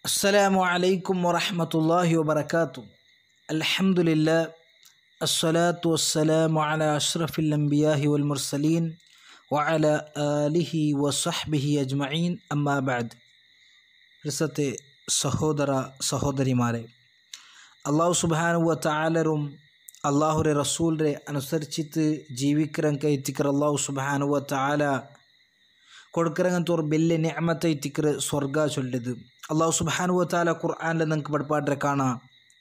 السلام عليكم ورحمة الله وبركاته الحمد لله الصلاة والسلام على أشرف الأنبياء والمرسلين وعلى آله وصحبه أجمعين أما بعد റിസത്തെ സഹോദര സഹോദരിമാരെ അള്ളാഹു സുബാനുവ താലരും അള്ളാഹുരെ റസൂലിനെ അനുസരിച്ചിട്ട് ജീവിക്കരം കയറ്റിക്കർ അള്ളാഹു സുബാനുവ താല കൊടുക്കരങ്ങനത്തെ ഒരു വലിയ നിയമത്തൈത്തിക്കർ സ്വർഗ ചൊല്ലത് അള്ളാഹു സുബാനുവ താല ഖുർആാനിൽ നിങ്ങൾക്ക് പഠിപ്പാട്ടെ കാണാം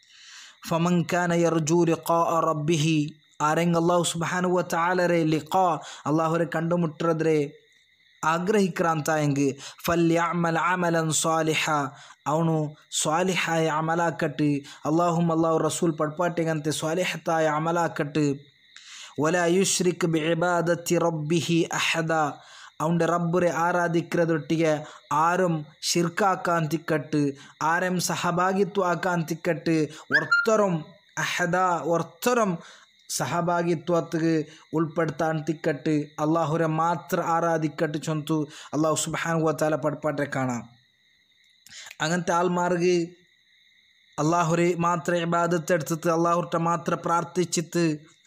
ഫമൻ കാന യർജു ലിഖാ റബ്ബിഹി ആരെങ്കിലും അള്ളാഹു സുബാനുവ താലരെ ലിഖാ അള്ളാഹുരെ കണ്ടുമുട്ടുറದ್ರೆ ಆಗ್ರಹಿಕ್ರಾಂತಾಯಂಗೆ ಫಲ್ಯಾಮಲ್ ಆಮಲನ್ ಸ್ವಾಲಿಹ ಅವನು ಸ್ವಾಲಿಹಾಯ ಅಮಲಾಕಟ್ಟು ಅಲ್ಲಾಹುಮ್ ಅಲ್ಲಾಹು ರಸೂಲ್ ಪಡ್ಪಾಟೆಗಂತೆ ಸ್ವಾಲಿಹತಾಯ ಅಮಲಾಕಟ್ಟು ಒಲ ಯುಶ್ರಿಕ್ ಬಿಬಾದತಿ ರಬ್ಬಿಹಿ ಅಹದ അവൻ്റെ റബ്ബുരെ ആരാധിക്കുന്നതൊട്ടിಗೆ ആരും ഷിർക്കാക്കാന്തിക്കട്ട് ആരും സഹഭാഗിത്വ ആക്കാന്തിക്കട്ട് ഒർത്തറും അഹദ ഒർത്തറും സഹഭാഗിത്വത്തിന് ഉൾപ്പെടുത്താൻ തിക്കട്ട് അള്ളാഹുരെ മാത്രം ആരാധിക്കട്ട് ചൊന്തു അള്ളാഹു സുബാൻ താല പടപ്പാട്ടെ കാണാം അങ്ങനത്തെ ആൾമാർക്ക് അള്ളാഹുരെ മാത്രം ഇബാദത്തെടുത്തിട്ട് അള്ളാഹുരുടെ മാത്രം പ്രാർത്ഥിച്ചിട്ട്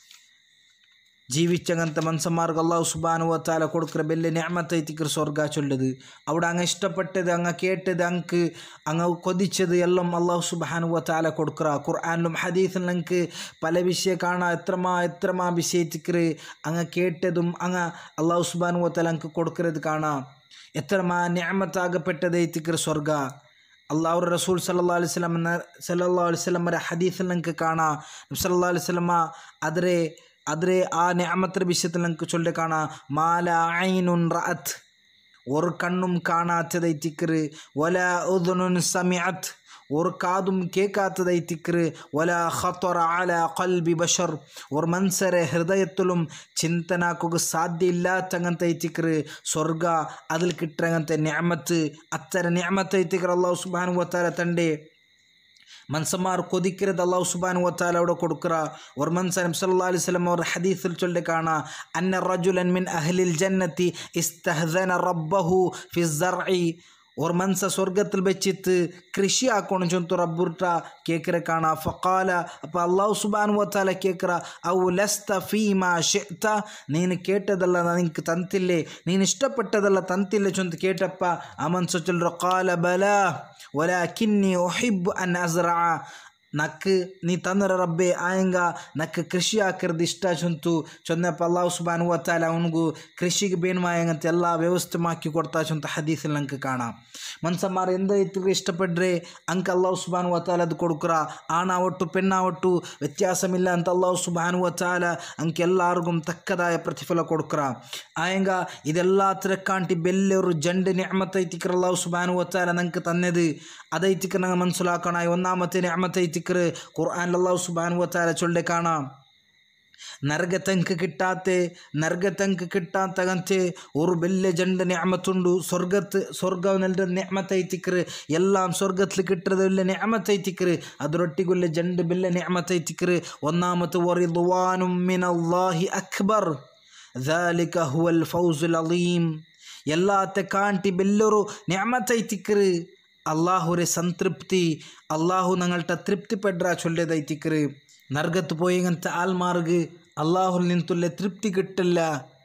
ജീവിച്ചങ്ങനത്തെ മനുഷ്യന്മാർക്ക് അള്ളാഹു സുബാനുവ താല കൊടുക്കുന്ന വലിയ ഞാമത്തൈത്തിക്കർ സ്വർഗ ചൊല്ലത് അവിടെ അങ്ങ് ഇഷ്ടപ്പെട്ടത് അങ്ങ് കേട്ടത് അങ്ങ് അങ്ങ് കൊതിച്ചത് എല്ലാം അള്ളാഹു സുബാനുവ താല കൊടുക്കുക ഖുർആാനിലും ഹദീസിലും ഞങ്ങൾക്ക് പല വിഷയം കാണാം എത്രമാ എത്രമാ വിഷയത്തിക്കർ അങ്ങ് കേട്ടതും അങ്ങ് അള്ളാഹു സുബാനുവ താല അങ്ങ് കൊടുക്കുന്നത് കാണാം എത്രമാ ഞാമത്താകപ്പെട്ടതൈത്തിക്കർ സ്വർഗ അള്ളാഹു റസൂൽ സല്ലാ അലൈഹി സ്വലം സല്ലാ അലൈഹി സ്വലമരെ ഹദീസിൽ നിങ്ങൾക്ക് കാണാം സല്ലാ അലൈഹി സ്വലമ അതിരെ ಆದರೆ ಆ ನ್ಯಾಮತ್ರ ವಿಷಯത്തിൽ നമുക്ക് ചൊല്ലി കാണാം മാല ഐനുൻ റഅത്ത് ഒരു കണ്ണും കാണാത്തതൈത്തിക്കറ് വല ഉദുനുൻ സമിഅത്ത് ഒരു കാതും കേൾക്കാത്തതൈത്തിക്കറ് വല ഖത്തറ അല ഖൽബി ബഷർ ഒരു മനുഷ്യരെ ഹൃദയത്തിലും ചിന്തനാക്കുക സാധ്യമില്ലാത്തങ്ങനത്തൈത്തിക്കറ് സ്വർഗ അതിൽ കിട്ടങ്ങനത്തെ ന്യാമത്ത് അത്തരം ന്യാമത്തൈത്തിക്കർ അള്ളാഹു സുബാനു വത്താല തൻ്റെ മൻസന്മാർ കൊതിക്കരുത് അള്ളാഹു സുബാൻ വത്താല അവിടെ കൊടുക്കുക ഒരു മൻസൻ സല്ലാ അലൈഹി സ്വലം അവർ ഹദീസിൽ ചൊല്ലി കാണാം അന്ന റജുലൻ മിൻ അഹ്ലിൽ ജന്നത്തി ഇസ്തഹദന റബ്ബഹു ഫിസ്സർഇ ഒരു മൻസ സ്വർഗത്തിൽ വെച്ചിട്ട് കൃഷി ആക്കണം ചൊന്തു റബ്ബുർട്ട കേക്കറെ കാണാ ഫക്കാല അപ്പോൾ അള്ളാഹു സുബാൻ വത്താല കേക്കറ ഔ ലസ്ത ഫീമാ ഷെത്ത ನೀನು ಕೇಟದಲ್ಲ ನಿನಗೆ ತಂತಿಲ್ಲೇ ನೀನು ಇಷ್ಟಪಟ್ಟದಲ್ಲ ತಂತಿಲ್ಲ ಚೊಂತ ಕೇಟಪ್ಪ ಆ ಮನ್ಸ ಚೊಲ್ರ ಕಾಲ ಬಲ ولكني أحب أن أزرع ನಕ್ ನೀ ತಂದ್ರ ರಬ್ಬೆ ಆಯಂಗ ನಕ್ ಕೃಷಿ ಹಾಕಿರೋದು ಇಷ್ಟ ಚಂತು ಚಂದಪ್ಪ ಅಲ್ಲಾಹು ಸುಬಾನ್ ಓದ್ತಾಲ ಅವನಿಗೂ ಕೃಷಿಗೆ ಬೇನ್ಮಾಯಂಗಂತ ಎಲ್ಲ ವ್ಯವಸ್ಥೆ ಮಾಕಿ ಕೊಡ್ತಾ ಚಂತ ಹದೀಸಲ್ಲಿ ನಂಗೆ ಕಾಣ ಮನ್ಸಮ್ಮಾರು ಎಂದ ಇತ್ತಿಗೆ ಇಷ್ಟಪಡ್ರೆ ಅಂಕ ಅಲ್ಲಾಹು ಸುಬಾನ್ ಓದ್ತಾಲ ಅದು ಕೊಡುಕ್ರ ಆಣ ಒಟ್ಟು ಪೆಣ್ಣ ಒಟ್ಟು ವ್ಯತ್ಯಾಸಮಿಲ್ಲ ಅಂತ ಅಲ್ಲಾಹು ಸುಬಾನ್ ಓದ್ತಾಲ ಅಂಕ ಎಲ್ಲಾರ್ಗೂ ತಕ್ಕದಾಯ ಪ್ರತಿಫಲ ಕೊಡುಕ್ರ ಆಯಂಗ ಇದೆಲ್ಲ ತಿರಕ್ಕಾಂಟಿ ಬೆಲ್ಲೆವರು ಜಂಡು ನ್ಯಾಮತೈತಿಕ್ರ ಅಲ್ಲಾಹು ಸುಬಾನ್ ಓದ್ತಾಲ ನಂಗೆ ತನ್ನದು ಅದೈತಿಕ್ರ ನಂಗೆ ಮನ್ಸುಲಾಕಣ ഒന്നാമത്തെ ന്യാമത്തൈത്തിക്കർ ഖുർആൻ അള്ളാഹു സുബാൻ വത്താല ചൊല്ലെ കാണാം നരകത്തങ്ക് കിട്ടാത്ത നരകത്തങ്ക് കിട്ടാത്തകಂತೆ ഒരു വലിയ ജണ്ട് ന്യാമത്തുണ്ട് സ്വർഗത്ത് സ്വർഗം നൽകുന്ന ന്യാമത്തൈത്തിക്കർ എല്ലാം സ്വർഗത്തിൽ കിട്ടുന്നത് വലിയ ന്യാമത്തൈത്തിക്കർ അതിരൊട്ടികൊല്ല ജണ്ട് വലിയ ന്യാമത്തൈത്തിക്കർ ഒന്നാമത്തെ വറിദ്വാനും മിനല്ലാഹി അക്ബർ ذلك هو الفوز العظيم ಎಲ್ಲಾತ ಕಾಂಟಿ ಬೆಲ್ಲರು ನ್ಯಾಮತೈತಿಕ್ಕರು അള്ളാഹുരെ സംതൃപ്തി അള്ളാഹു ഞങ്ങളുടെ തൃപ്തിപ്പെടാ ചൊല്ലിയതൈത്തിക്കറ് നർഗത്ത് പോയങ്ങനത്തെ ആൽമാർക്ക് അള്ളാഹുൽ നിന്തുള്ള തൃപ്തി കിട്ടില്ല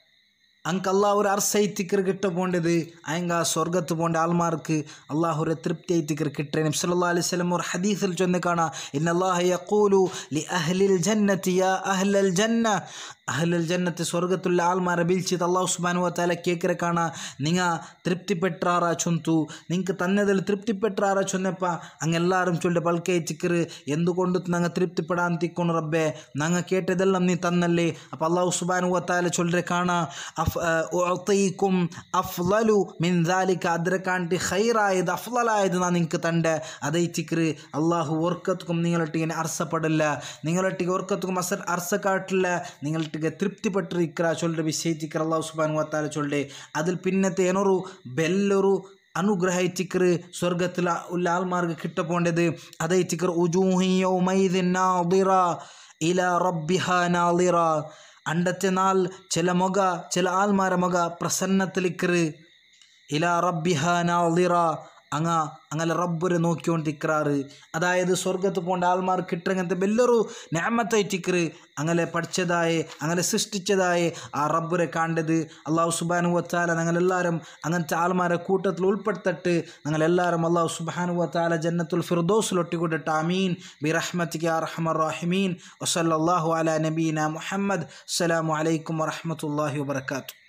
ಅಂಕ ಅಲ್ಲಾಹುರ ಅರ್ಸ ಐತಿಕರ್ ಗಿಟ್ಟ ಪೋಂಡದು ಆಯಂಗ ಸ್ವರ್ಗತ್ತು ಪೋಂಡ ಆಲ್ಮಾರ್ಕ್ ಅಲ್ಲಾಹುರ ತೃಪ್ತಿ ಐತಿಕರ್ ಕಿಟ್ರೆ ನಬಿ ಸಲ್ಲಾ ಅಲೈಹಿ ವಸಲ್ಲಂ ಅವ್ರ ಹದೀಸಲ್ ಚೊಂದೆ ಕಾಣ ಇನ್ನ ಅಲ್ಲಾಹ ಯಕೂಲು ಲಿ ಅಹ್ಲಿಲ್ ಜನ್ನತಿ ಯಾ ಅಹ್ಲಲ್ ಜನ್ನ അഹ്ലൽ ജന്നത്ത് സ്വർഗത്തുള്ള ആൾമാരെ ബിൽച്ചിട്ട് അള്ളാഹു സുബാനു താല കേക്കറെ കാണ നിങ്ങ തൃപ്തിപ്പെട്ടാറാ ചൊന്തു നിങ്ങൾക്ക് തന്നതിൽ തൃപ്തിപ്പെട്ടാറാ ചൊന്നപ്പ അങ്ങെല്ലാവരും ചൊല്ലെ പൽക്കൈ ചിക്കറ് എന്തുകൊണ്ട് നങ്ങ തൃപ്തിപ്പെടാൻ തിക്കൊണു റബ്ബേ നങ്ങ കേട്ടതെല്ലാം നീ തന്നല്ലേ അപ്പം അള്ളാഹു സുബാനു താല ചൊല്ലെ കാണ അഫ് ഉഅതീകും അഫ്ളലു മിൻ ദാലിക അതിരക്കാണ്ടി ഖൈറായത് അഫ്ളലായത് നാ നിങ്ങൾക്ക് തണ്ട് അതൈത്തിക്കറ് അള്ളാഹു ഓർക്കത്തുക്കും നിങ്ങളൊട്ടിങ്ങനെ അർസപ്പെടില്ല നിങ്ങളൊട്ടിಗೆ ഓർക്കത്തുക്കും അസർ അർസ കാട്ടില്ല നിങ്ങളൊട്ടിಗೆ തൃപ്തിപ്പെട്ടിരിക്കുക ചൊല്ലെ വിഷയിച്ചിക്കർ അള്ളാഹു സുബാൻ വത്താല ചൊല്ലെ അതിൽ പിന്നത്തെ ಏನೋರು ಬೆಲ್ಲರು ಅನುಗ್ರಹ ಐತಿಕ್ರು ಸ್ವರ್ಗത്തിൽ ഉള്ള ആൾമാർക്ക് കിട്ടപ്പോണ്ടത് അതൈത്തിക്കർ ഉജൂഹിയോ മൈദിനാദിറ ഇല റബ്ബിഹ നാളിറ അണ്ടത്തെ നാൾ ചില മുഖ ചില ആൾമാരെ മുഖ പ്രസന്നത്തിലിക്കറ് ഇല റബ്ബിഹ നാളിറ അങ്ങ അങ്ങനെ റബ്ബര് നോക്കിയോണ്ട് തിക്രാറ് അതായത് സ്വർഗത്ത് പോണ്ട ആൾമാർ കിട്ടങ്ങനത്തെ വലിയൊരു ഞാമത്തായിട്ടിക്കറ് അങ്ങനെ പഠിച്ചതായേ അങ്ങനെ സൃഷ്ടിച്ചതായേ ആ റബ്ബരെ കാണ്ടത് അള്ളാഹു സുബാനു വത്താല ഞങ്ങളെല്ലാവരും അങ്ങനത്തെ ആൾമാരെ കൂട്ടത്തിൽ ഉൾപ്പെടുത്തിട്ട് ഞങ്ങളെല്ലാവരും അള്ളാഹു സുബാനു വത്താല ജന്നത്തുൽ ഫിർദോസിലൊട്ടിക്കൊണ്ടിട്ട് അമീൻ ബി റഹ്മത്തിക്ക് ആ റഹ്മർ റഹിമീൻ വസല്ലാഹു അല നബീന മുഹമ്മദ് അസ്സലാമു അലൈക്കും വറഹമത്തല്ലാഹി വബർക്കാത്തു